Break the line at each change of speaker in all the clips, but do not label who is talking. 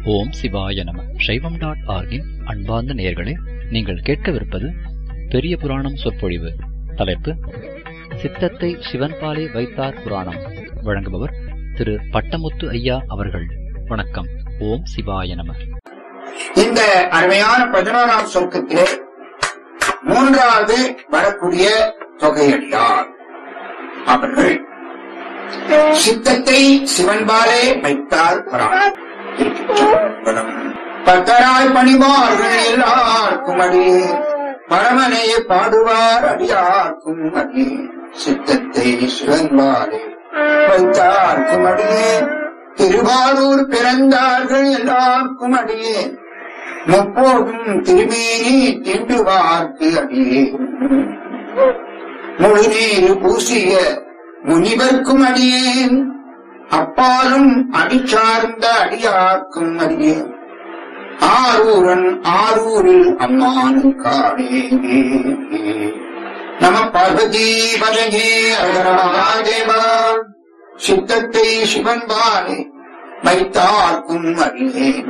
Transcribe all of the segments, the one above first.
ஓம் சிவாய நம சைவம் டாட் ஆர்கின் அன்பார்ந்த நேயர்களே நீங்கள் கேட்கவிருப்பது பெரிய புராணம் சொற்பொழிவு தலைப்பு சித்தத்தை சிவன்பாலே வைத்தார் புராணம் வழங்குபவர் திரு பட்டமுத்து ஐயா அவர்கள் வணக்கம் ஓம் சிவாய நம
இந்த அருமையான பதினோராம் சொர்க்கத்திலே மூன்றாவது வரக்கூடிய தொகையடியார் அவர்கள் சித்தத்தை சிவன்பாலே வைத்தார் புராணம். திருச்சிற்றம்பலம். பத்தராய் பணிவார்கள் எல்லாருக்கும் அடியே பரமனே பாடுவார் அடியார்க்கும் அடியே சித்தத்தை சிவன்பாலே வைத்தார்க்கும் அடியே திருவாரூர் பிறந்தார்கள் எல்லாருக்கும் அடியே முப்போதும் திருமேனி திண்டுவார்க்கு அடியே முழுநீர் பூசிய முனிவர்க்கும் அடியேன் அப்பாலும் அடிச்சார்ந்த அடியார்க்கும் அடியேன் ஆரூரன் ஆரூரில் அம்மானுக்காடே நம பார்வதி பதகே அகரமகாதேவா சித்தத்தை சிவன்பாலே வைத்தார்க்கும் அடியேன்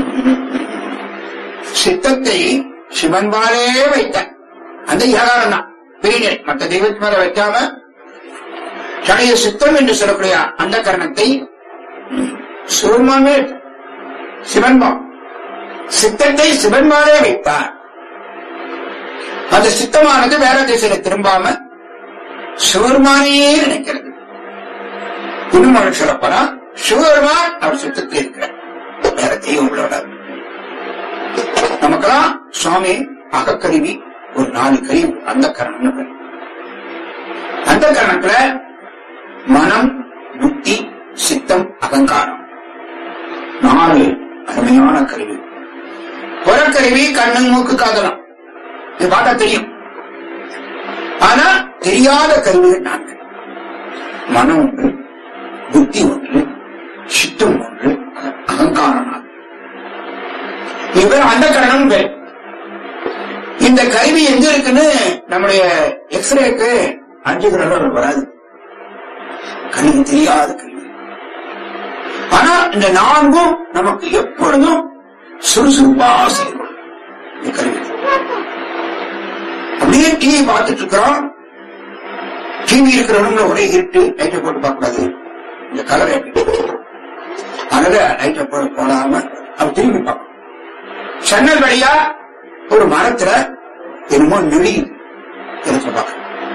சித்தத்தை சிவன்பாலே வைத்தான் அந்த யாகாரம் தான் பெரிய மற்ற தெய்வத்து மேல வைக்காம தடைய சித்தம் என்று சொல்லக்கூடிய அந்த கரணத்தை சிவன்மாமே சிவன்மா சித்தத்தை சிவன்மாலே வைத்தார் அந்த சித்தமானது வேற திசையில திரும்பாம சிவருமானையே நினைக்கிறது இன்னும் சொல்லப்போனா சிவருமான் அவர் சித்தத்தில் இருக்கிறார் வேற தெய்வங்களோட நமக்கெல்லாம் சுவாமி அகக்கருவி ஒரு நாலு கருவி அந்த கரணம்னு கருவி அந்த கரணத்துல மனம் புத்தி சித்தம் அகங்காரம் நாலு அருமையான கருவி புறக்கருவி கண்ணு மூக்கு காதலம் இது பார்த்தா தெரியும் ஆனா தெரியாத கருவிகள் நான்கு மனம் ஒன்று புத்தி ஒன்று சித்தம் ஒன்று அகங்காரம் நான்கு இவர் அந்த கரணம் பேர் இந்த கருவி எங்க இருக்குன்னு நம்முடைய எக்ஸ்ரேக்கு அஞ்சு கிரகம் வராது கண்ணுக்கு தெரியாத கருவி ஆனா இந்த நான்கும் நமக்கு எப்பொழுதும் சுறுசுறுப்பா செயல்படும் இந்த கருவி அப்படியே டிவி பார்த்துட்டு இருக்கிறோம் டிவி இருக்கிற ரூம்ல ஒரே இருட்டு லைட்டை போட்டு பார்க்க கூடாது இந்த கலரை அதனால லைட்டை போட போடாம அவர் திரும்பி பார்க்கணும் ஜன்னல் வழியா ஒரு மரத்துல என்னமோ நெளி எடுத்து பார்க்க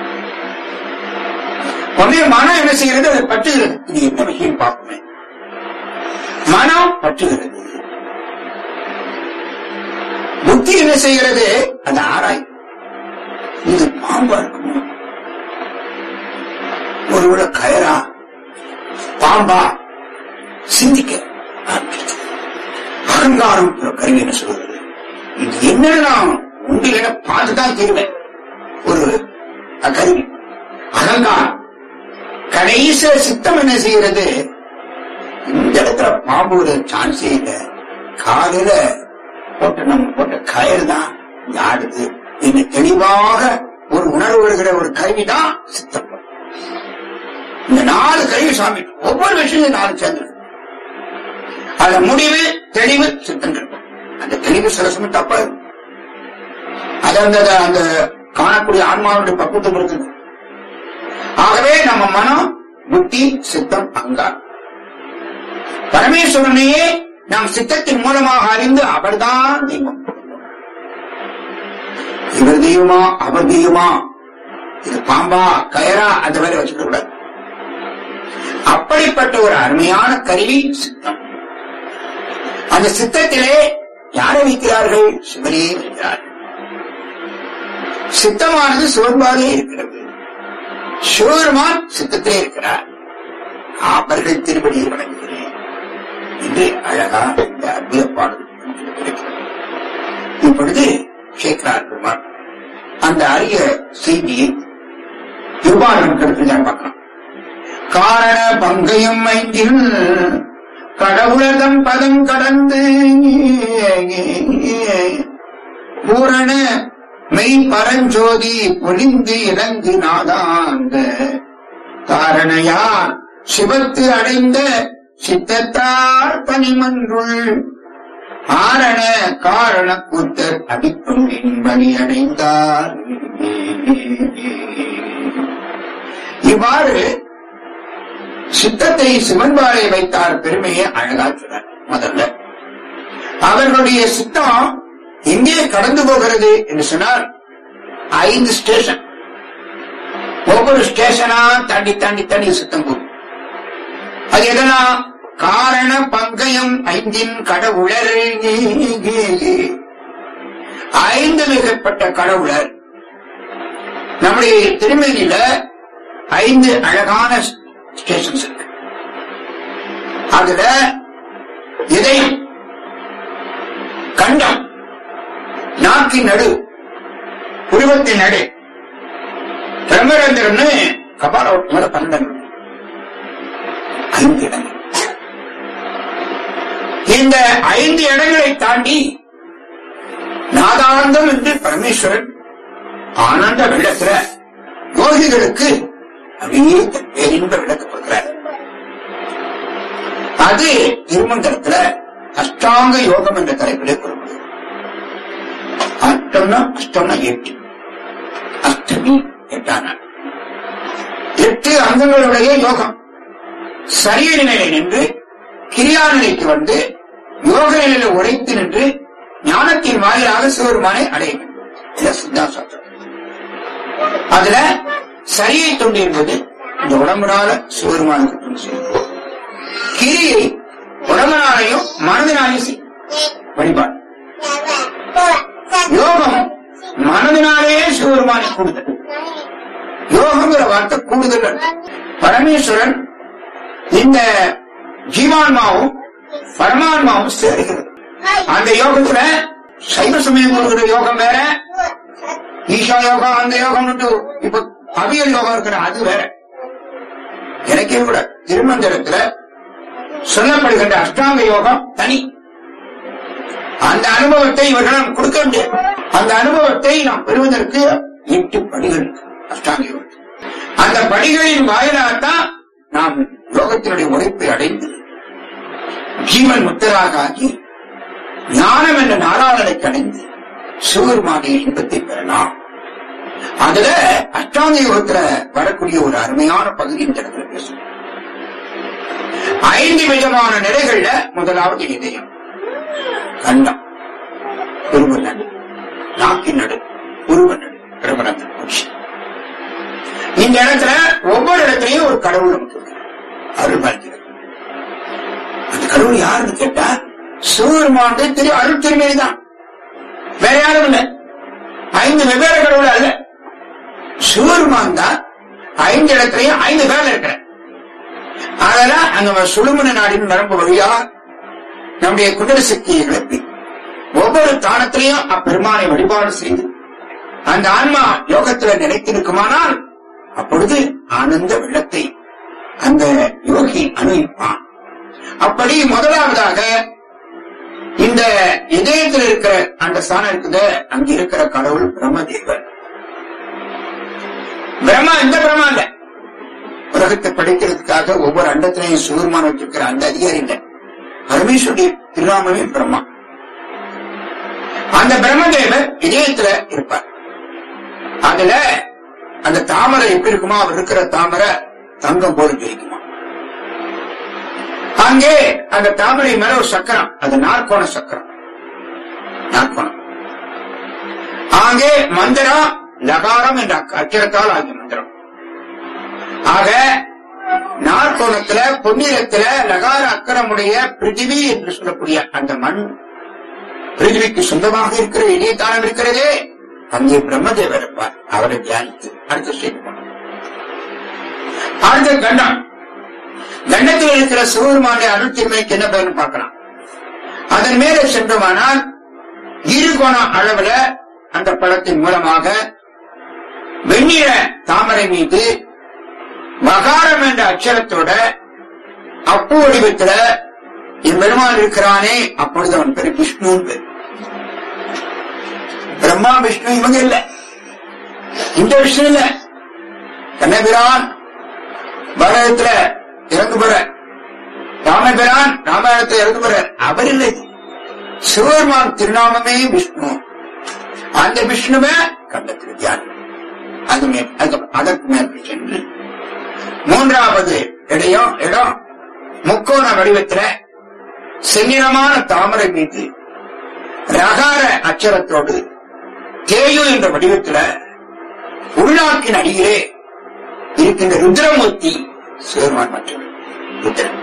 உடனே மனம் என்ன செய்யறது அது பட்டுகிறது இது என்ன விஷயம் பார்க்குமே மனம் பட்டுகிறது புத்தி என்ன செய்கிறது அது ஆராய் இது பாம்பா இருக்குமோ ஒருவேளை கயரா பாம்பா சிந்திக்க ஆரம்பிச்சிருச்சு. அகங்காரம் என்ற கருவி என்ன சொல்றது இது என்னன்னு நான் உண்டு என பார்த்துதான் தெரிவேன் ஒரு கருவி அகங்காரம் கடைசிய சித்தம் என்ன செய்யறது இந்த இடத்துல பாம்பு ஒரு சான்ஸே இல்லை காலையில போட்ட நம்ம போட்ட கயிறு தான் இங்க ஆடுது என்று தெளிவாக ஒரு உணர்வு வருகிற ஒரு கருவி தான் சித்தம் இந்த நாலு கருவி சாமி ஒவ்வொரு விஷயம் நாலு சேர்ந்து அதுல முடிவு தெளிவு சித்தங்கள் அந்த தெளிவு சில சமயம் தப்பா இருக்கும் அது அந்த அந்த காணக்கூடிய ஆன்மாவுடைய பக்குவம் இருக்குது ஆகவே நம்ம மனம் புத்தி சித்தம் அகங்காரம் பரமேஸ்வரனையே நாம் சித்தத்தின் மூலமாக அறிந்து அவர்தான் தெய்வம் இவர் தெய்வமா அவர் தெய்வமா இது பாம்பா கயரா அந்த வேலை வச்சுக்க கூடாது அப்படிப்பட்ட ஒரு அருமையான கருவி சித்தம் அந்த சித்தத்திலே யாரை வைக்கிறார்கள் சிவனே வைக்கிறார்கள் சித்தமானது சிவன்பாலே இருக்கிறது சிவபெருமான் சித்தத்திலே இருக்கிறார் அவர்கள் திருப்படியை வணங்குகிறேன் என்று அழகா இந்த அற்புத பாடல் கிடைக்கிறது இப்பொழுது சேகரார் பெருமான் அந்த அரிய செய்தியை நிர்வாணம் கருத்துதான் பார்க்கலாம் காரண பங்கையும் ஐந்தில் கடவுளதம் பதம் கடந்து பூரண மெய் பரஞ்சோதி பொழிந்து இறங்கு நாதாந்த காரணையார் சிவத்து அடைந்த சித்தத்தார் பனிமன்றுள் ஆரண காரண கூத்தர் அடிப்பொன்னின் வழி அடைந்தார் இவ்வாறு சித்தத்தை சிவன்பாலை வைத்தார் பெருமையை அழகா சொன்னார் முதல்ல அவர்களுடைய சித்தம் எங்கே கடந்து போகிறது என்று சொன்னால் ஐந்து ஸ்டேஷன் ஒவ்வொரு ஸ்டேஷனா தாண்டி தாண்டி தாண்டி சித்தம் போகும் அது எதனா காரண பங்கயம் ஐந்தின் கடவுளர் ஐந்து மிகப்பட்ட கடவுளர் நம்முடைய திருமேனியில ஐந்து அழகான ஸ்டேஷன்ஸ் இருக்கு அதுல இதயம் கண்டம் நாக்கின் நடு உருவத்தின் நடு பிரம்மரந்திரம்னு கபால மேல பன்னெண்டு ஐந்து இடங்கள் இந்த ஐந்து இடங்களை தாண்டி நாதாந்தம் என்று பரமேஸ்வரன் ஆனந்த வெள்ளத்துல யோகிகளுக்கு அப்படியே பேரின்ப விளக்கப்படுகிறார் அது திருமந்திரத்துல அஷ்டாங்க யோகம் என்ற தலைப்பிலே கூறப்படுகிறது அஷ்டம்னா அஷ்டம்னா எட்டு அஷ்டமி எட்டாம் நாள் எட்டு அங்கங்களுடைய யோகம் சரிய நிலையை நின்று கிரியா நிலைக்கு வந்து யோக நிலையில உரைத்து நின்று ஞானத்தின் வாயிலாக சிவருமானை அடைய வேண்டும் இது சித்தாந்தம் அதுல சரியை தொண்டு என்பது இந்த உடம்புனால சிவருமானுக்கு தொண்டு செய்யும் கிரியை உடம்புனாலையும் மனதினாலையும் செய்யும் வழிபாடு யோகம் மனதினாலே சிவருமானை கூடுதல் யோகங்கிற வார்த்தை கூடுதல் அல்ல. பரமேஸ்வரன் இந்த ஜீவான்மாவும் பரமான்மாவும் சேருகிறது அந்த யோகத்துல சைவ சமயம் கொடுக்கிற யோகம் வேற ஈஷா யோகம் அந்த யோகம் இப்ப அவியல் யோகம் இருக்கிற அது வேற எனக்கே கூட திருமந்திரத்துல சொல்லப்படுகின்ற அஷ்டாங்க யோகம் தனி அந்த அனுபவத்தை இவர்கள் கொடுக்க முடியாது அந்த அனுபவத்தை நாம் பெறுவதற்கு எட்டு படிகள் இருக்கு அஷ்டாங்க யோகம் அந்த படிகளின் வாயிலாகத்தான் நாம் யோகத்தினுடைய உழைப்பை அடைந்து ஜீவன் முத்தராக ஆகி ஞானம் என்ற நாராயணனை அடைந்து சிவருமானிய இன்பத்தை பெறலாம் அதுல அஷ்டாங்க யோகத்துல வரக்கூடிய ஒரு அருமையான பகுதி இந்த இடத்துல பேசும் ஐந்து விதமான நிலைகள்ல முதலாவது இதயம் கண்டம் உருவநடு நாக்கின் நடு உருவநடு பிரபலத்தின் உச்சி இந்த இடத்துல ஒவ்வொரு இடத்துலயும் ஒரு கடவுள் நமக்கு இருக்கிறார். அருள் பாலிக்கிறார் அந்த கடவுள் யாருன்னு கேட்டா சிவபெருமானுடைய திரு அருள் திருமேனி தான் வேற யாரும் இல்ல ஐந்து வெவ்வேறு கடவுள் அல்ல சிவபெருமான் தான் ஐந்து இடத்துலயும் ஐந்து பேர்ல இருக்கிற அதெல்லாம் அங்க சுழுமன நாடின் நரம்பு வழியா நம்முடைய குதிரை சக்தியை கிளப்பி ஒவ்வொரு தானத்திலையும் அப்பெருமானை வழிபாடு செய்து அந்த ஆன்மா யோகத்துல நிலைத்திருக்குமானால் அப்பொழுது ஆனந்த வெள்ளத்தை அந்த யோகி அனுபவிப்பான் அப்படி முதலாவதாக இந்த இதயத்தில் இருக்கிற அந்த ஸ்தானம் இருக்குது அங்க இருக்கிற கடவுள் பிரம்மதேவர் பிரம்மா இந்த பிரம்மா இல்ல உலகத்தை படிக்கிறதுக்காக ஒவ்வொரு அண்டத்திலையும் சூர்மான் வச்சிருக்கிற அந்த அதிகாரி இல்ல பரமேஸ்வருடைய திருநாமமே பிரம்மா அந்த பிரம்மதேவர் இதயத்துல இருப்பார் அதுல அந்த தாமரை எப்படி இருக்குமோ அவர் இருக்கிற தாமரை தங்கம் போல ஜொலிக்குமா அங்கே அந்த தாமரை மேல ஒரு சக்கரம் அது நாற்கோண சக்கரம் நாற்கோணம் அங்கே மந்திரம் லகாரம் என்ற அச்சரத்தால் ஆகிய மந்திரம் ஆக நாற்கோணத்துல பொன்னிறத்துல லகார அக்கரமுடைய பிருத்திவி என்று சொல்லக்கூடிய அந்த மண் பிருத்திவிக்கு சொந்தமாக இருக்கிற இணையத்தானம் இருக்கிறதே அங்கே பிரம்மதேவர் இருப்பார் அவரை தியானித்து அடுத்த ஸ்டேட் போனோம் அடுத்த கண்டம் கண்டத்தில் இருக்கிற சிவபெருமானுடைய அருட்சிமைக்கு என்ன பயன் பார்க்கலாம் அதன் மேலே சென்றோமானால் இரு கோணம் அளவுல அந்த பழத்தின் மூலமாக வெண்ணிற தாமரை மீது மகாரம் என்ற அச்சரத்தோட அப்பு வடிவத்துல என் பெருமான் இருக்கிறானே அப்பொழுது அவன் பேரு விஷ்ணுன்னு பேர் பிரம்மா விஷ்ணு இவங்க இல்ல இந்த விஷ்ணு இல்ல கண்ணபிரான் பாரதத்துல இறந்து போற ராமபிரான் ராமாயணத்துல இறந்து போற அவர் இல்லை சிவபெருமான் திருநாமமே விஷ்ணு அந்த விஷ்ணுவை கண்டத்தில் தியானம் அது மேல் அது- அதற்கு மேல் சென்று மூன்றாவது இடையம் இடம் முக்கோண வடிவத்துல செந்நிறமான தாமரை மீது ரகார அச்சரத்தோடு தேயு என்ற வடிவத்துல உள்நாட்டின் அடியிலே இருக்கின்ற ருத்ரமூர்த்தி சிவருமான் மற்றும் ருத்ரன்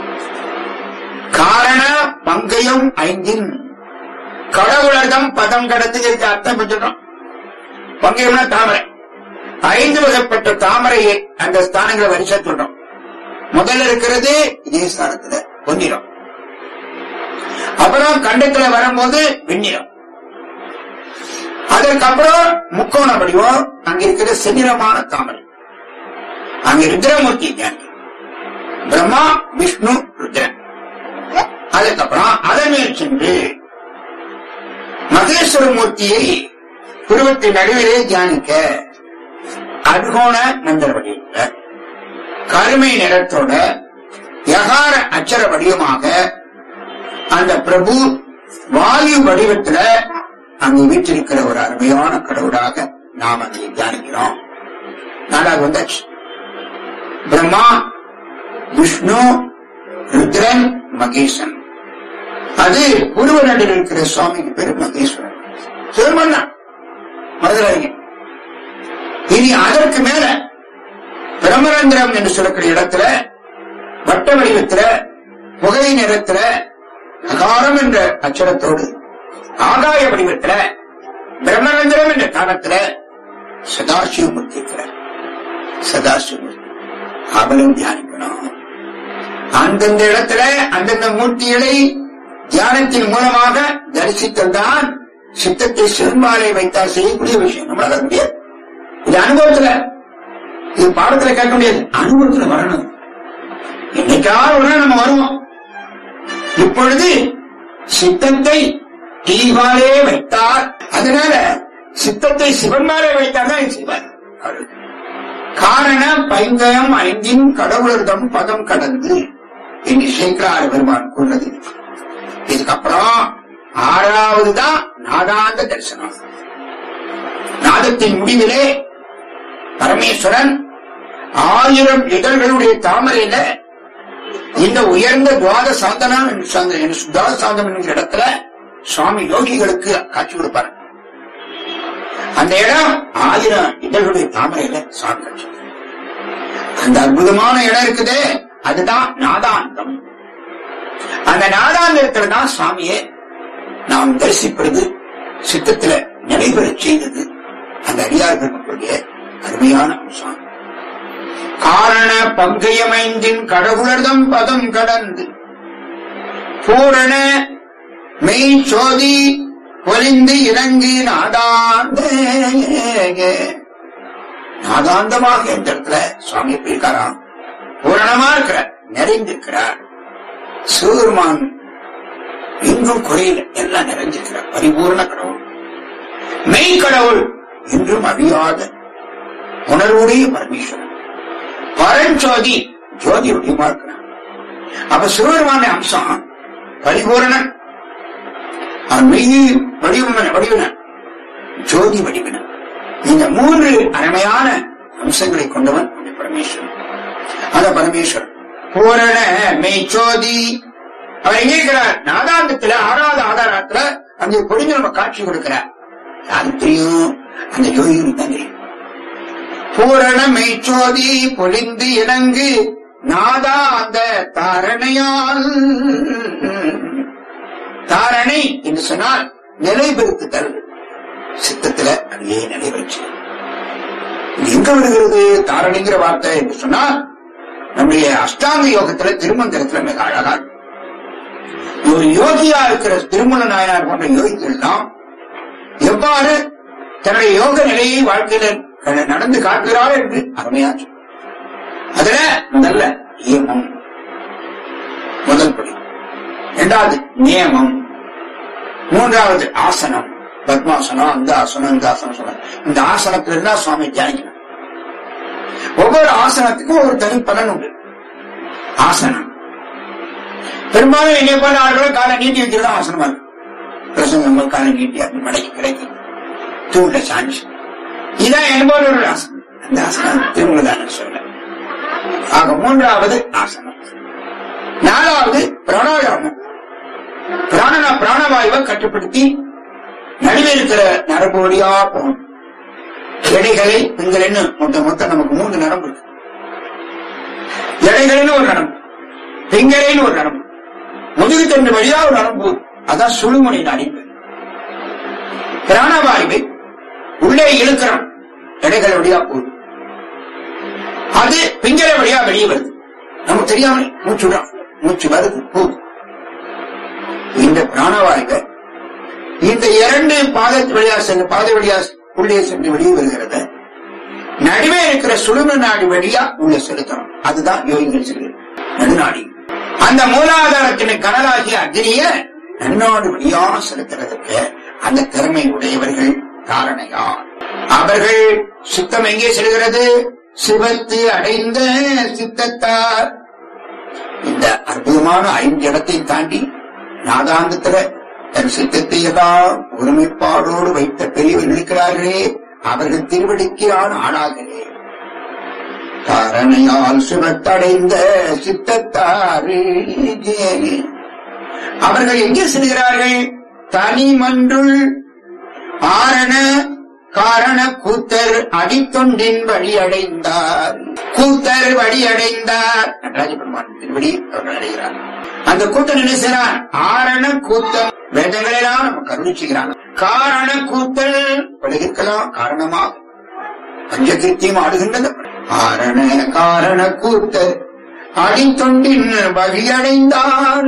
காரண பங்கயம் ஐந்தின் கடவுளர்தம் பதம் கடந்து இதுக்கு அர்த்தம் பெற்றுட்டோம் பங்கயம்னா தாமரை ஐந்து வகைப்பட்ட தாமரையை அந்த ஸ்தானங்களை வரிசை சொல்றோம் முதல்ல இருக்கிறது இதே ஸ்தானத்துல பொன்னிறம் அப்புறம் கண்டத்துல வரும்போது வெண்ணிறம் அதற்கப்புறம் முக்கோண வடிவம் அங்க இருக்கிற செந்நிறமான தாமரை அங்க ருத்ரமூர்த்தி தியானி பிரம்மா விஷ்ணு ருத்ரன் அதுக்கப்புறம் அதன் மேல் சென்று மகேஸ்வர மூர்த்தியை புருவத்தின் நடுவிலே தியானிக்க அர்கோண மந்திர வடிவத்துல கருமை நிறத்தோட யகார அச்சர வடிவமாக அந்த பிரபு வாயு வடிவத்துல அங்கு வீற்றிருக்கிற ஒரு அருமையான கடவுளாக நாம் அங்கே தியானிக்கிறோம் நாடாக வந்தாச்சு பிரம்மா விஷ்ணு ருத்ரன் மகேசன் அது உருவ நடில் இருக்கிற சுவாமிக்கு பேரு மகேஸ்வரன் சிவமன்னா மதுராங்க இனி அதற்கு மேல பிரமரந்திரம் என்று சொல்லக்கூடிய இடத்துல வட்ட வடிவத்துல புகை நிறத்துல அகாரம் என்ற அச்சரத்தோடு ஆகாய வடிவத்துல பிரம்மரந்திரம் என்ற காலத்துல சதாசிவமூர்த்தி இருக்கிறார் சதாசிவமூர்த்தி அவளும் தியானிக்கணும் அந்தந்த இடத்துல அந்தந்த மூர்த்திகளை தியானத்தின் மூலமாக தரிசித்தல்தான் சித்தத்தை சிறுமாலை வைத்தால் செய்யக்கூடிய விஷயம் நம்மளால முடியாது இது அனுபவத்துல இது பாடத்துல கேட்க முடியாது அனுபவத்துல வரணும் என்னைக்காவது ஒரு நாள் நம்ம வருவோம் இப்பொழுது சித்தத்தை தீவாலே வைத்தார் அதனால சித்தத்தை சிவன் மேலே வைத்தார் தான் சிவன் அருள். காரண பைங்கயம் ஐந்தின் கடவுளர்தம் பதம் கடந்து என்று சேக்கரார பெருமான் கூறினது இதுக்கப்புறம் ஆறாவது தான் நாதாந்த தரிசனம் நாதத்தின் முடிவிலே பரமேஸ்வரன் ஆயிரம் இதழ்களுடைய தாமரையில இந்த உயர்ந்த துவாத சாந்தனம் என்று சாந்த- என்று துவாத சாந்தம் என்கிற இடத்துல சுவாமி யோகிகளுக்கு காட்சி கொடுப்பார் அந்த இடம் ஆயிரம் இதழ்களுடைய தாமரையில சுவாமி காட்சி கொடுப்பார். அந்த அற்புதமான இடம் இருக்குதே அதுதான் நாதாந்தம் அந்த நாதாந்தத்துல தான் சுவாமியை நாம் தரிசிப்பது சித்தத்துல நடைபெறச் செய்தது அந்த அடியார்களுடைய அருமையான அம்சம் காரண பங்கயமைந்தின் கடவுளர்தம் பதம் கடந்து பூரண மெய் சோதி பொலிந்து இறங்கி நாதாந்த நாதாந்தமாக இந்த இடத்துல சுவாமி எப்படி இருக்காராம் பூரணமா இருக்கிறார் நிறைந்திருக்கிறார் சிவபெருமான் எங்கும் குறையில எல்லாம் நிறைஞ்சிருக்கிறார் பரிபூர்ண கடவுள் மெய் கடவுள் என்றும் அழியாத உணர்வுடைய பரமேஸ்வரன் பரஞ்சோதி ஜோதி வடிவமா இருக்கிறான் அப்ப சிவபெருமான அம்சம் பரிபூரணன் அவன் மெய் வடிவன வடிவனன் ஜோதி வடிவனன் இந்த மூன்று அருமையான அம்சங்களை கொண்டவன் அந்த பரமேஸ்வரன் அந்த பரமேஸ்வரன் பூரண மெய்ச்சோதி அவர் எங்க இருக்கிறார் நாதாந்தத்துல ஆறாவது ஆதாரத்துல அங்கே பொடிஞ்சு நம்ம காட்சி கொடுக்கிறார் யாருக்கு தெரியும் அந்த யோகிகளுக்கு தான் தெரியும் பூரண மெய்ச்சோதி பொலிந்து இணங்கு நாதா அந்த தாரணையால் தாரணை என்று சொன்னால் நிலைபெறுத்துதல் சித்தத்துல அப்படியே நடைபெற்று இது எங்க வருகிறது தாரணைங்கிற வார்த்தை என்று சொன்னால் நம்முடைய அஷ்டாங்க யோகத்துல திருமந்திரத்துல மிக அழகா இருக்கு. ஒரு யோகியா இருக்கிற திருமண நாயனார் போன்ற யோகிகள் எல்லாம் எவ்வாறு தன்னுடைய யோக நிலையை வாழ்க்கையில க- நடந்து காட்டுகிறார் என்று அருமையா சொன்னார். அதுல முதல்ல நியமம் முதல் படி இரண்டாவது நியமம் மூன்றாவது ஆசனம் பத்மாசனம் அந்த ஆசனம் இந்த ஆசனம் சொன்னார் இந்த ஆசனத்துல இருந்தா சுவாமி தியானிக்கணும் ஒவ்வொரு ஆசனத்துக்கும் ஒரு தனி பலன் உண்டு ஆசனம் பெரும்பாலும் என்னை போல ஆளுகளை காலை நீட்டி வைக்கிறது ஆசனமா இருக்கு பிரசங்கம் கால நீட்டி அப்படி மடக்கி கிடைக்கும் தூண்ட சாஞ்சி இதான் என்பது ஒரு ஆசனம் அந்த ஆசனம் திருமலதான சொல்ல ஆக மூன்றாவது ஆசனம் நாலாவது பிராணாயாமம் பிராணன பிராணவாயுவை கட்டுப்படுத்தி நடுவே இருக்கிற நரம்பு வழியா போகணும் எடைகளை பிங்களைன்னு மொத்தம் மொத்தம் நமக்கு மூன்று நரம்பு இருக்கு எடைகள்னு ஒரு நரம்பு பிங்களைன்னு ஒரு நரம்பு முதுகு தண்டு வழியா ஒரு நரம்பு அதான் சுழுமுனை நடிப்பு பிராணவாயுவை உள்ளே இழுக்கிறோம் எடைகள் வழியா போகுது அது பிங்கலை வழியா வெளியே வருது நமக்கு தெரியாமலே மூச்சு விடும் மூச்சு வருது போகுது இந்த பிராணவாயுவை இந்த இரண்டு பாதை வழியா சென்று பாதை வழியா உள்ளே சென்று வெளியே வருகிறத நடுவே இருக்கிற சுழும நாடி வழியா உள்ள செலுத்தணும் அதுதான் யோகிகள் செய்கிறது நடுநாடி அந்த மூலாதாரத்தின் கடலாகிய அக்னிய நன்னாடு வழியா செலுத்துறதுக்கு அந்த திறமை உடையவர்கள் காரணையார் அவர்கள் சித்தம் எங்கே செல்கிறது சிவத்து அடைந்த சித்தத்தார் இந்த அற்புதமான ஐந்து இடத்தை தாண்டி நாதாந்தத்துல தன் சித்தத்தை எல்லாம் ஒருமைப்பாடோடு வைத்த பெரியவர் இருக்கிறார்களே அவர்கள் திருவடிக்கு நான் ஆளாகிறேன் காரணையால் சிவத்தடைந்த சித்தத்தாரே அவர்கள் எங்கே செல்கிறார்கள் தனிமன்றுள் ஆரண காரண கூத்தர் அடித்தொண்டின் வழி அடைந்தார் கூத்தர் வழி அடைந்தார் நடராஜ பெருமான் திருவடி அவர்கள் அடைகிறார் அந்த கூத்தன் என்ன செய்யறான் ஆரண கூத்தன் வேதங்களெல்லாம் நம்ம கருணிச்சுக்கிறான் காரண கூத்தல் படுகிருக்கலாம் காரணமாக பஞ்சகிருத்தியம் ஆடுகின்றது ஆரண காரண கூத்தர் அடித்தொண்டின் வழியடைந்தார்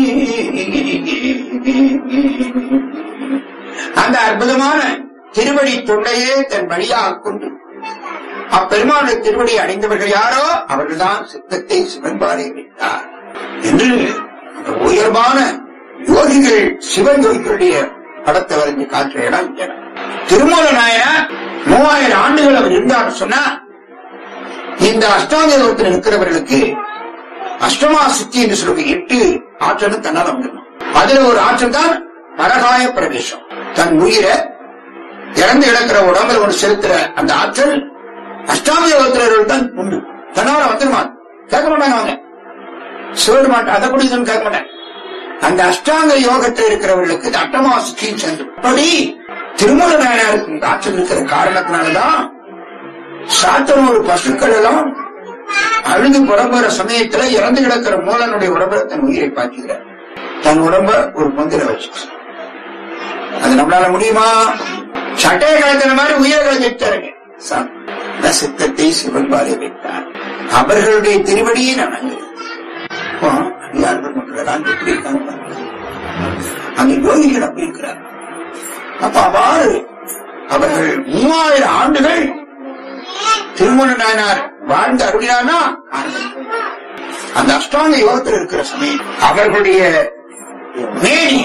அந்த அற்புதமான திருவடி தொண்டையே தன் வழியாக கொண்டு அப்பெருமான திருவடி அடைந்தவர்கள் யாரோ அவர்கள்தான் சித்தத்தை சிவன்பாலை வைத்தார் என்று அந்த உயர்வான யோகிகள் சிவன் யோகிகளுடைய படத்தை வரைஞ்சு காட்டுற இடம் இங்க. திருமூல நாயனார் மூவாயிரம் ஆண்டுகள் அவர் இருந்தார் சொன்னா இந்த அஷ்டாங்க யோகத்தில் இருக்கிறவர்களுக்கு அஷ்டமா சித்தி என்று சொல்லுவது எட்டு ஆற்றலும் தன்னால் வந்துடும் அதுல ஒரு ஆற்றல் தான் பரகாய பிரவேசம் தன் உயிரை இறந்து இழக்கிற உடம்புல ஒன்று செலுத்துற அந்த ஆற்றல் அஷ்டாங்க யோகத்தினர்கள் தான் உண்டு தன்னால வந்துருமா கேட்க மாட்டாங்க அவங்க சொல்ல மாட்டாங்க அதை கூட இதுன்னு கேட்க மாட்டாங்க அந்த அஷ்டாங்க யோகத்தில் இருக்கிறவர்களுக்கு இந்த அட்டமா சித்தியும் சேர்ந்து அப்படி திருமல நாயனாருக்கு இந்த ஆற்றல் இருக்கிற காரணத்தினாலதான் சாத்தனூர் பசுக்கள் எல்லாம் அழுது புறம்புற சமயத்துல இறந்து கிடக்கிற மூலனுடைய உடம்புல தன் உயிரை பாய்ச்சுகிறார் தன் உடம்ப ஒரு மந்திர வச்சு அது நம்மளால முடியுமா சட்டையை கலக்கிற மாதிரி உயிரை கலந்துட்டாருங்க சா- இந்த சித்தத்தை சிவன் பாதை வைத்தார் அவர்களுடைய திருவடியை நான் அங்கு அப்போ அடியார்கள் மக்கள் எப்படி இருக்காங்க பாருங்க. அந்த யோகிகள் அப்படி இருக்கிறார் அப்ப அவ்வாறு அவர்கள் மூவாயிரம் ஆண்டுகள் திருமண நாயனார் வாழ்ந்து அருளினானா அந்த அஷ்டாங்க யோகத்தில் இருக்கிற சமயம் அவர்களுடைய மேனி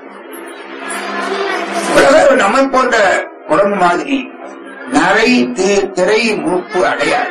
உலக நம்மை போன்ற உடம்பு மாதிரி நரை தி- திரை மூப்பு அடையாது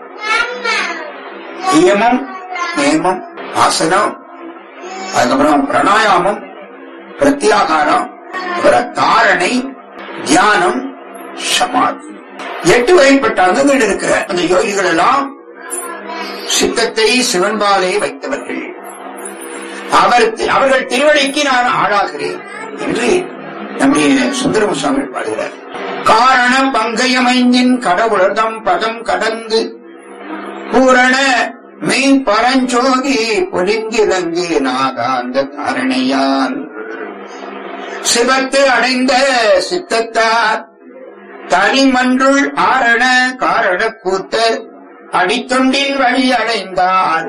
நியமம் நேமம் ஆசனம் அதுக்கப்புறம் பிராணாயாமம் பிரத்யாகாரம் அப்புறம் தாரணை தியானம் சமாதி எட்டு வகைப்பட்ட அங்கங்கள் இருக்கிற அந்த யோகிகள் எல்லாம் சித்தத்தை சிவன்பாலே வைத்தவர்கள் அவர் அவர்கள் திருவடிக்கு நான் ஆளாகிறேன் என்று நம்முடைய சுந்தரம சுவாமி பாடுகிறார் காரண பங்கயமைந்தின் கடவுளதம் பதம் கடந்து பூரண மெய் பரஞ்சோதி பொலிந்திலங்கு நாகாந்த காரணையால் சிவத்து அடைந்த சித்தத்தார் தனிமன்றுள் ஆரண காரண கூத்தர் அடித்தொண்டின் வழி அடைந்தார்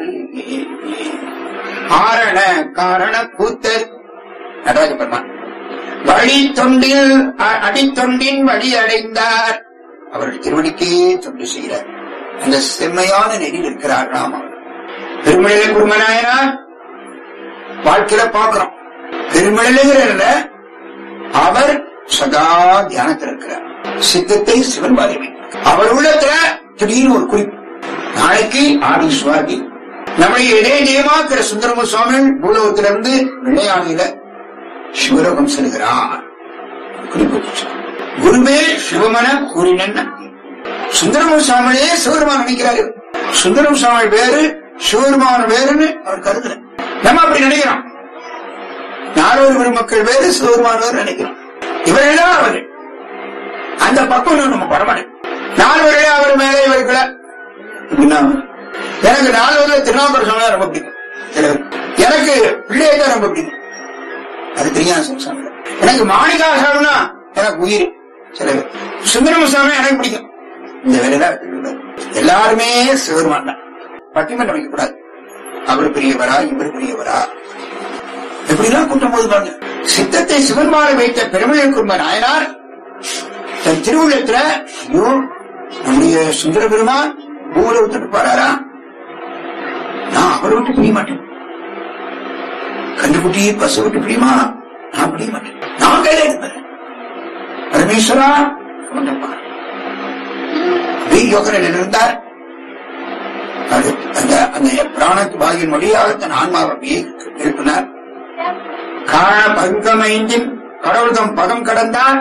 ஆரண காரண கூத்தர் நடராஜ பெருமான் வழி தொண்டில் அ- அடித்தொண்டின் வழி அடைந்தார் அவர்கள் திருவடிக்கே தொண்டு செய்கிறார் அந்த செம்மையான நெறியில் இருக்கிறார் ராமன் பெருமழையில குருமநாயனார் வாழ்க்கையில பார்க்கிறோம் பெருமழையில அவர் சதா தியானத்தில் இருக்கிறார் சித்தத்தை சிவன் பாதை அவர் உள்ளத்துல திடீர்னு ஒரு குறிப்பு நாளைக்கு ஆடி சுவாதி நம்முடைய இதே ஜெயமாக்கிற சுந்தரம சுவாமிகள் பூலோகத்திலிருந்து வெள்ளையாணியில சிவலோகம் செல்கிறார் குறிப்பிட்டு குருவே சிவமன கூறினன் சுந்தரம சுவாமியே சிவருமான் நினைக்கிறாரு சுந்தரம் சுவாமி வேறு சிவருமான வேறுன்னு அவர் கருதுற நம்ம அப்படி நினைக்கிறோம் நாலூர் பெருமக்கள் வேறு சிவருமான் வேறு நினைக்கிறோம் இவரெல்லாம் அவரு அந்த பக்கம் நம்ம பரமாடு நால்வரே அவர் மேலே இவருக்குல அப்படின்னா எனக்கு நால்வரில் திருநாவுக்கர் சுவாமி ரொம்ப பிடிக்கும் சிலவர் எனக்கு பிள்ளையை தான் ரொம்ப பிடிக்கும் அது தெரியாத சுவாமி எனக்கு மாணிகா சாமினா எனக்கு உயிர் சிலவர் சுந்தரம சுவாமி எனக்கு பிடிக்கும் இந்த வேலைதான் வச்சிருக்கிறார். எல்லாருமே சிவருமான் தான் பட்டிமன்றம் வைக்கக்கூடாது அவர் பெரியவரா இவர் பெரியவரா எப்படிலாம் கூட்டம் போது பாருங்க சித்தத்தை சிவன்மார வைத்த பெருமையை குடும்ப நாயனார் தன் திருவுள்ளத்துல ஐயோ நம்முடைய சுந்தர பெருமான் பூரை விட்டுட்டு போறாரா நான் அவரை விட்டு பிரிய மாட்டேன் கண்டுக்குட்டி பசு விட்டு பிரியுமா நான் பிரிய மாட்டேன் நான் கையில எடுப்பேன் பரமேஸ்வரா கொண்டப்பார் அப்படியே யோகனில் இருந்தார் அது அந்த அந்த பிராணத்து பாகியின் வழியாக தன் ஆன்மாவை அப்படியே எழுப்பினார் காண பங்கமைந்தின் கடவுள்தம் பதம் கடந்தார்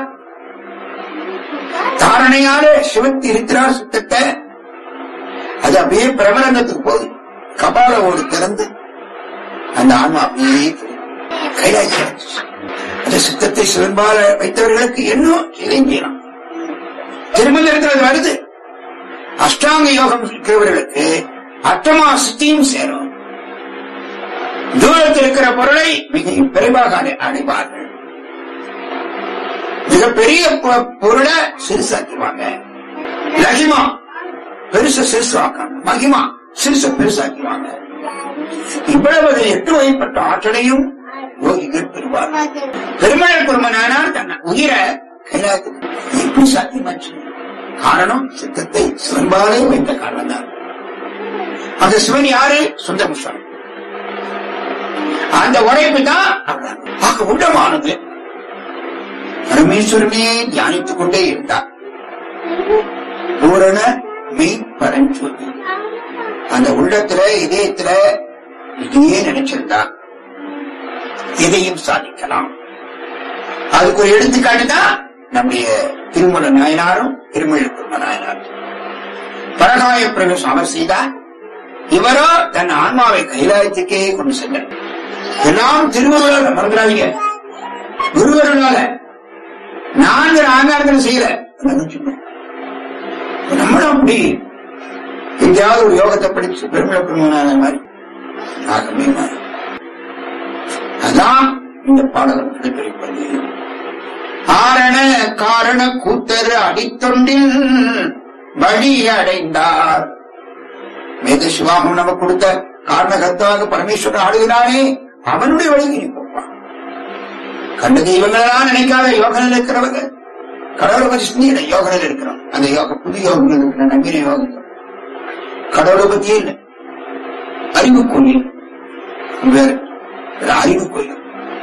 தாரணையாலே சிவத்தி இருக்கிறார் சுத்தத்தை அது அப்படியே பிரபலங்கத்துக்கு போகுது கபால ஓடு திறந்து அந்த ஆன்மா அப்படியே கைலாசி அடைஞ்சிச்சு. அந்த சித்தத்தை சிவன்பால வைத்தவர்களுக்கு இன்னும் இளைஞரம் திருமந்திரத்தில் அது வருது அஷ்டாங்க யோகம் இருக்கிறவர்களுக்கு அட்டமா சித்தியும் சேரும் தூரத்தில் இருக்கிற பொருளை மிக விரைவாக அடை- அடைவார்கள் மிகப்பெரிய பொ- பொருளை சிறுசாக்கிடுவாங்க லகிமா பெருசு சிறுசாக்காங்க மகிமா சிறுசு பெருசாக்கிடுவாங்க இவ்வளவு எட்டு வகைப்பட்ட ஆற்றலையும் யோகிகள் பெறுவார்கள் பெருமழை குருமனானார் தன் உயிரை கைலாயத்துக்கு எப்படி சாத்தியமாச்சு காரணம் சித்தத்தை சிவன்பாலே வைத்த காரணம் தான் அந்த சிவன் யாரு சுந்தரம் சுவாமி அந்த உழைப்பு தான் அவர்தான். ஆக உள்ளமானது பரமேஸ்வரனே தியானித்துக் கொண்டே இருந்தார் பூரண மெய் பரஞ்சோதி அந்த உள்ளத்துல இதயத்துல இதையே நினைச்சிருந்தா எதையும் சாதிக்கலாம் அதுக்கு ஒரு எடுத்துக்காட்டு தான் நம்முடைய திருமல நாயனாரும் திருமழிக்கும நாயனாரும் பரகாய பிரவேசம் அவர் செய்தார் இவரோ தன் ஆன்மாவை கைலாயத்துக்கே கொண்டு சென்றார் எல்லாம் திருவள்ளுவர மறந்துடாதீங்க குருவருளால நான்கு ஆங்காரங்கள் செய்யல நம்மளும் அப்படி எங்கேயாவது ஒரு யோகத்தை படிச்சு பெருமிழ பெருமானான மாதிரி ஆகவே மாறி. அதான் இந்த பாடகம் கிடைப்பிருப்பது ஆரண காரண கூத்தர் அடித்தொண்டில் வழி அடைந்தார் மேத சிவாகம் நமக்கு கொடுத்த காரணகத்தாக பரமேஸ்வரன் ஆடுகிறானே அவனுடைய வழிக்கு நீ போப்பான் கண்ட தெய்வங்களெல்லாம் நினைக்காத யோகனில் இருக்கிறவங்க கடவுளை பத்தி சிந்திக்கிற யோகனில் இருக்கிறோம் அந்த யோக புது யோகங்கள் இருக்கிற நவீன யோகம் கடவுளை பத்தியே இல்லை அறிவு கோயில் வேறு வேற அறிவு கோயில்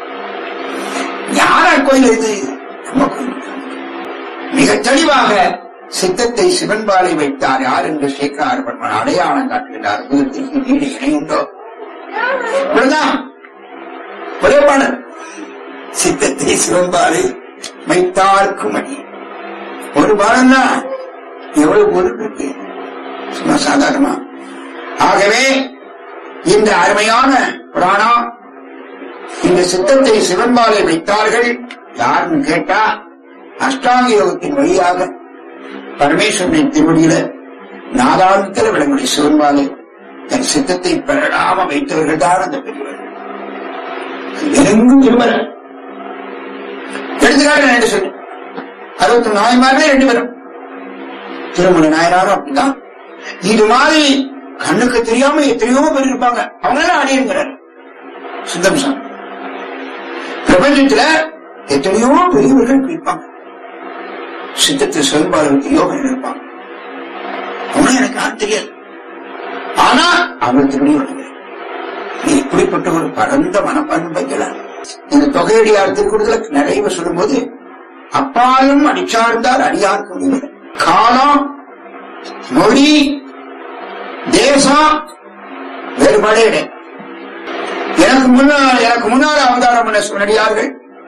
யாரா கோயில் இது நம்ம கோயில் மிக தெளிவாக சித்தத்தை சிவன்பாலை வைத்தார் யார் என்று சேக்கரார் பண்பன் அடையாளம் காட்டுகிறார் உலகத்திற்கு வீடு இணையுண்டோ இவ்வளவுதான் ஒரே பாடல் சித்தத்தை சிவன்பாலை வைத்தார்க்கு மணி ஒரு பாடம் தான் எவ்வளவு பொருள் இருக்கு சும்மா சாதாரணமா ஆகவே இந்த அருமையான புராணம் இந்த சித்தத்தை சிவன்பாலை வைத்தார்கள் யாருன்னு கேட்டா அஷ்டாங்க யோகத்தின் வழியாக பரமேஸ்வரனின் திருவடியில நாதாந்தத்தில் விளங்குடைய சிவன்பாலை தன் சித்தத்தை பெறலாம வைத்தவர்கள் தான் அந்த பெரியவர்கள் அது எங்கும் திருமல எடுத்துக்காட்டு ரெண்டு சொல்லு அறுபத்தி நாயன்மார்களே ரெண்டு பேரும் திருமண நாயனாரும் அப்படிதான் இது மாதிரி கண்ணுக்கு தெரியாம எத்தனையோ பேர் இருப்பாங்க அவங்க எல்லாம் அடியிருக்கிறார் சுந்தரம் சாமி பிரபஞ்சத்துல எத்தனையோ பெரியவர்கள் இருப்பாங்க சித்தத்தை செயல்பாடுகளுக்கு யோகம் இருப்பாங்க அவங்க எனக்கு யாரும் தெரியாது ஆனா அவங்க திரும்பி வருங்க நீ இப்படிப்பட்ட ஒரு பரந்த மனப்பான்மை வைக்கலாம் இந்த தொகையடியார் திருக்குறதுல நிறைய சொல்லும்போது அப்பாலும் அடிச்சார்ந்தார் அடியார்க்கு முடியல காலம் மொழி தேசம் வேறுபாடே கிடையாது எனக்கு முன்னால் எனக்கு முன்னால் அவதாரம் பண்ண சிவனடியார்கள்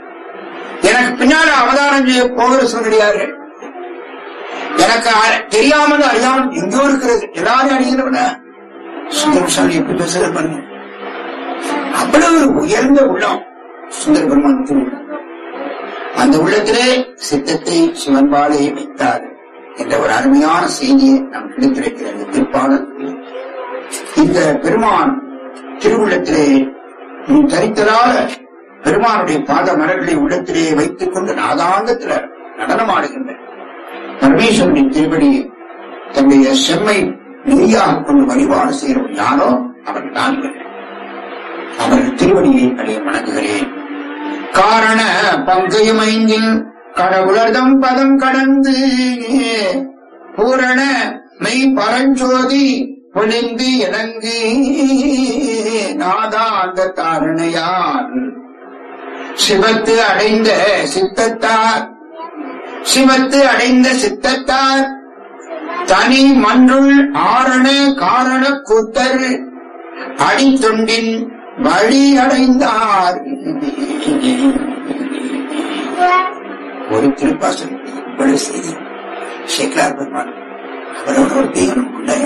எனக்கு பின்னால அவதாரம் செய்ய போகிற சிவனடியாரு எனக்கு அ- தெரியாமல் அறியாமல் எங்கோ இருக்கிறது எல்லாரும் அறிகிறவன சுந்தரசாமி எப்படி பேசுறது பாருங்க அவ்வளவு ஒரு உயர்ந்த உள்ளம் சுந்தர பெருமானுக்கு உள்ளம். அந்த உள்ளத்திலே சித்தத்தை சிவன்பாலே வைத்தார் என்ற ஒரு அருமையான செய்தியை நாம் கிடைத்திருக்கிறது திருப்பாடல் இந்த பெருமான் திருவுள்ளத்திலே நீ தரித்ததால பெருமானுடைய பாத மரங்களை உள்ளத்திலே வைத்துக் கொண்டு நாதாந்தத்துல நடனமாடுகின்ற பரமேஸ்வரனுடைய திருவடி தன்னுடைய செம்மை நெறியாக கொண்டு வழிபாடு செய்கிறவன் யாரோ அவன் தான் இவன். அவர்கள் திருவடியை அடைய வணங்குகிறேன் காரண பங்கயமைந்தில் கடவுளர்தம் பதம் கடந்து பூரண மெய் பரஞ்சோதி பொழிந்து இறங்கு நாதாந்த தாரணையார் சிவத்து அடைந்த சித்தத்தார் சிவத்து அடைந்த சித்தத்தார் தனி மன்றுள் ஆரண காரண கூத்தர் அடித்தொண்டின் வழி அடைந்தார் ஒரு திருப்பாசல் இவ்வளவு செய்தி சேக்கலார் பெருமாள் அவரோட ஒரு தெய்வம் உண்டாய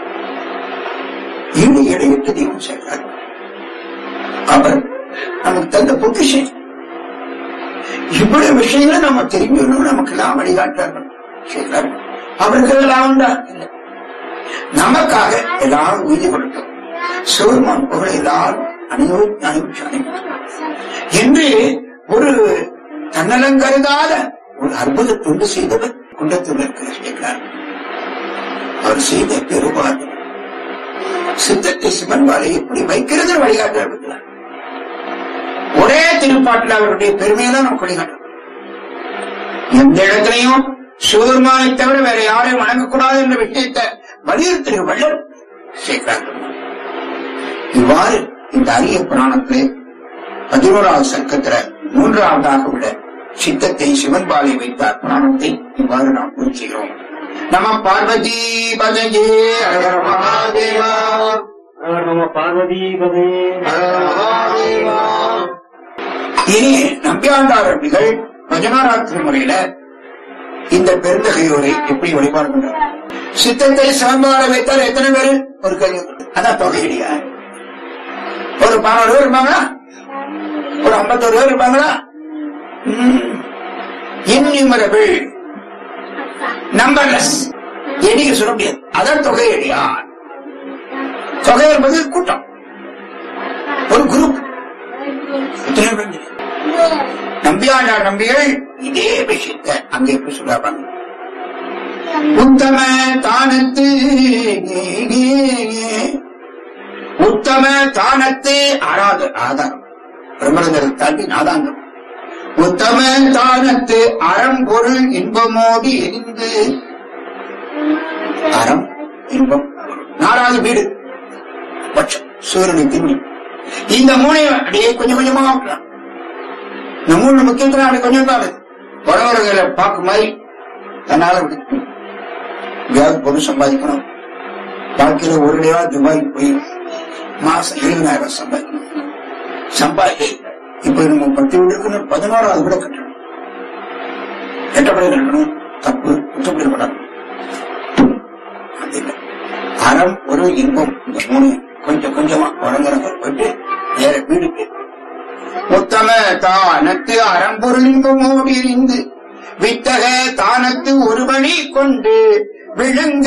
ஈடு இடையிட்டு தெய்வம் சேக்கலார் அவர் நமக்கு தந்த பொக்கிஷன் இவ்வளவு விஷயங்களை நம்ம தெரிஞ்சுக்கணும் நமக்கு எல்லாம் வழிகாட்டார்கள் சேக்கலார் அவர்கள் எல்லாம் உண்டா இல்லை நமக்காக எல்லாரும் உறுதி கொடுத்தோம் சிவருமான் புகழை எல்லாரும் அனைவரும் அனுப்பிச்சு அனுப்பிச்சு என்று ஒரு தன்னலம் கருதாத ஒரு அற்புத தொண்டு செய்தவர் குண்டத்தில் இருக்கிறார் அவர் செய்த பெருபாடு சித்தத்தை சிவன்பாலை எப்படி வைக்கிறது வழிகாட்ட இருக்கிறார் ஒரே திருப்பாட்டில் அவருடைய பெருமையெல்லாம் நமக்கு வழிகாட்டுறோம் எந்த இடத்திலையும் சிவபெருமானை தவிர வேற யாரையும் வணங்கக்கூடாது என்ற விஷயத்தை வலியுறுத்துகிற வள்ளல் சேர்க்கிறார் இவ்வாறு இந்த அரிய புராணத்திலே பதினோராவது சர்க்கத்துல மூன்றாவதாக உள்ள சித்தத்தை சிவன்பாலை வைத்தார் புராணத்தை இவ்வாறு நாம் குறிக்கிறோம் நம பார்வதி பதஜே ஹர மகாதேவா
நம பார்வதி பதே
இனி நம்பியாண்டார் அம்பிகள் பதினாறாவது முறையில இந்த பெருந்தகையோரை எப்படி வழிபாடு பண்றார் சித்தத்தை சிவன்பால வைத்தால் எத்தனை பேர் ஒரு கேள்வி அதான் தொகையடியா ஒரு பதினாறு பேர் இருப்பாங்களா ஒரு ஐம்பத்தோரு பேர் இருப்பாங்களா இன்னிமரபிள் நம்பர்லெஸ் எண்ணிக்கை சொல்ல முடியாது அதான் தொகையடியார் தொகை என்பது கூட்டம் ஒரு குரூப் எத்தனை பேர் தெரியும்? நம்பியாண்டார் நம்பிகள் இதே விஷயத்தை அங்க எப்படி சொல்றாங்க உத்தம தானத்து உத்தம தானத்து ஆராத ஆதாரம் பிரம்மரங்கரை தாண்டி நாதாங்கம் உத்தம தானத்து அறம் பொருள் இன்பமோடு எரிந்து அறம் இன்பம் நாலாவது வீடு பட்சம் சூரியனை திரும்பி இந்த மூணையும் அப்படியே கொஞ்சம் கொஞ்சமா ஆக்கலாம் இந்த மூணு முக்கியத்துல அப்படி கொஞ்சம் தான் உறவுகளை பார்க்கும் மாதிரி தன்னால விட்டு எங்கேயாவது பொருள் சம்பாதிக்கணும் வாழ்க்கையில ஒரு ரூபாய் துபாய்க்கு போய் மாசம் இருபதாயிரம் ரூபாய் சம்பாதிக்கணும் சம்பாதி இப்ப நம்ம பத்து வீடு இருக்கணும் பதினோராவது கூட கட்டணும் எட்டப்படி இருக்கணும் தப்பு குற்றப்படி இருக்கணும் அது இல்லை அறம் ஒரு இன்பம் இந்த மூணு கொஞ்சம் கொஞ்சமா வழங்குறவங்க போயிட்டு நேர வீடுக்கு உத்தம தானத்து அறம்பொருள் இன்பமோடு இருந்து வித்தக தானத்து ஒருவழி கொண்டு விழுங்க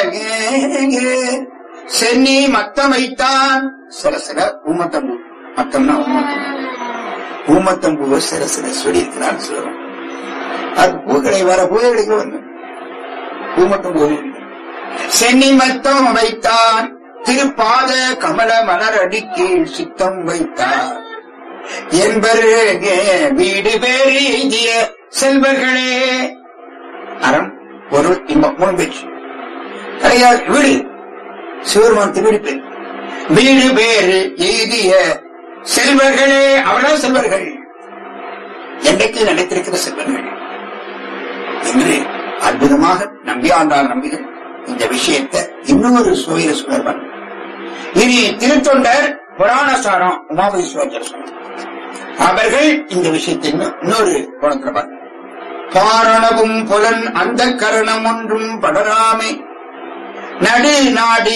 சென்னி மத்தம் வைத்தான் சில சில ஊமத்தம்பூ மத்தம்னா ஊமத்தம்பூ ஊமத்தம்பூவை சில சில சொல்லியிருக்கிறான்னு சொல்லுவோம் அது பூக்களை வர பூஜைகளுக்கு வந்து ஊமத்தம்பூ சென்னி மத்தம் வைத்தான் திருப்பாத கமல மலர் அடிக்கீழ் சித்தம் வைத்தார் என்பரு வீடு பேர் எய்திய செல்வர்களே அறம் பொருள் இன்பம் மூணு பேச்சு கிடையாது வீடு சிவருமான் வீடு பேர் வீடு பேர் எய்திய செல்வர்களே அவ்வளவு செல்வர்கள் என்றைக்கு நினைத்திருக்கிற செல்வர்கள் என்று அற்புதமாக நம்பியாண்டார் நம்பிகள் இந்த விஷயத்தை இன்னொரு சுவையில சொல்லுவார் இனி திருத்தொண்டர் புராணசாரம் உமாபதி சிவாச்சார சுவாமி அவர்கள் இந்த விஷயத்தை இன்னும் இன்னொரு கோணத்துல பார்க்க பாரணவும் புலன் அந்த கரணம் ஒன்றும் படராமை நடு நாடி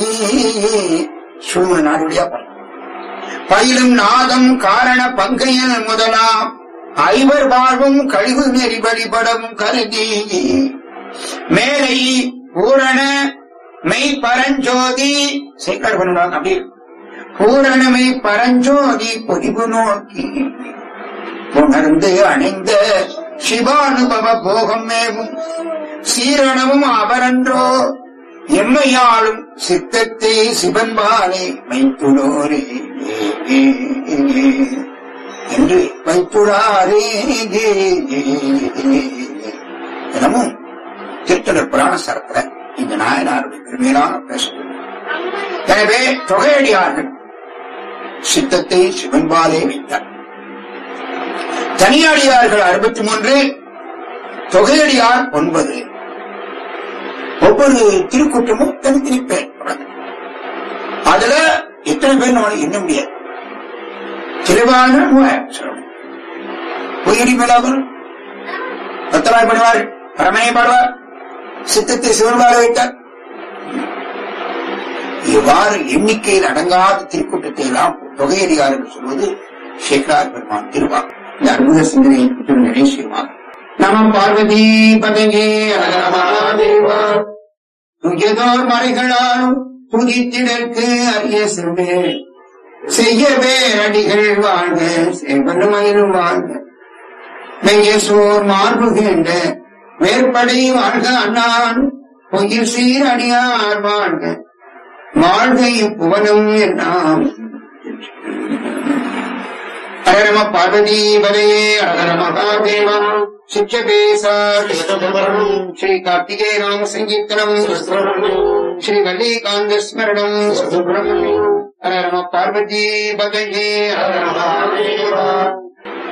சூழ நாடுடைய பயிலும் நாதம் காரண பங்கையல் முதலாம் ஐவர் வாழ்வும் கழிவு நெறி வழிபடவும் கருதி மேலை பூரண மெய் பரஞ்சோதி சேக்கர் பண்ணுவாங்க அப்படி பூரணமை பரஞ்சோதி பொறிவு நோக்கி உணர்ந்து அணைந்த சிவானுபவ போகம் மேவும் சீரணமும் அவரன்றோ எம்மையாளும் சித்தத்தை சிவன்பாலே வைத்துளோரே என்று வைத்துளாரே தினமும் திருத்தொடர் புராண சரத்துல இந்த நாயனாருடைய பெருமையிலான பேசுகிறது எனவே தொகையடியார்கள் சித்தத்தை சிவன்பாலே வைத்தார் தனியடியார்கள் அறுபத்தி மூன்று தொகையடியார் ஒன்பது ஒவ்வொரு திருக்கூட்டமும் தனித்தனி பேர் அதுல எத்தனை பேர் நம்மளை எண்ண முடியாது திருவாளர் மூவாயிரம் சொல்லணும் பொய்யடி மேலாவர் பத்தராய் பண்ணுவார் பரமனை பாடுவார் சித்தத்தை சிவன்பால வைத்தார் இவ்வாறு எண்ணிக்கையில் அடங்காத திருக்கூட்டத்தை எல்லாம் தொகையடியார் என்று சொல்வது சேகரார் பெருமான் திருவா இந்த அற்புத சிந்தனையை நினைச்சிருவார் நம பார்வதி பதங்கே அழகமாதேவா துயதோர் மறைகளாலும் துதித்திடற்கு அரிய சென்று செய்யவே அடிகள் வாழ்க செவனுமயிலும் வாழ்க மெய்யசோர் மார்புகின்ற மேற்படை வாழ்க அண்ணான் பொய்யில் சீர் அடியார் வாழ்க வாழ்க இப்புவனம் என்னாம் அகரம பார்வதி பதையே அகர மகாதேவா சிக்ஷபேசா ஸ்ரீ கார்த்திகே நாம சங்கீர்த்தனம் ஸ்ரீ வல்லிகாந்த ஸ்மரணம் சுப்பிரமணியம் ஹர நம பார்வதி பதையே ஹர மகாதேவா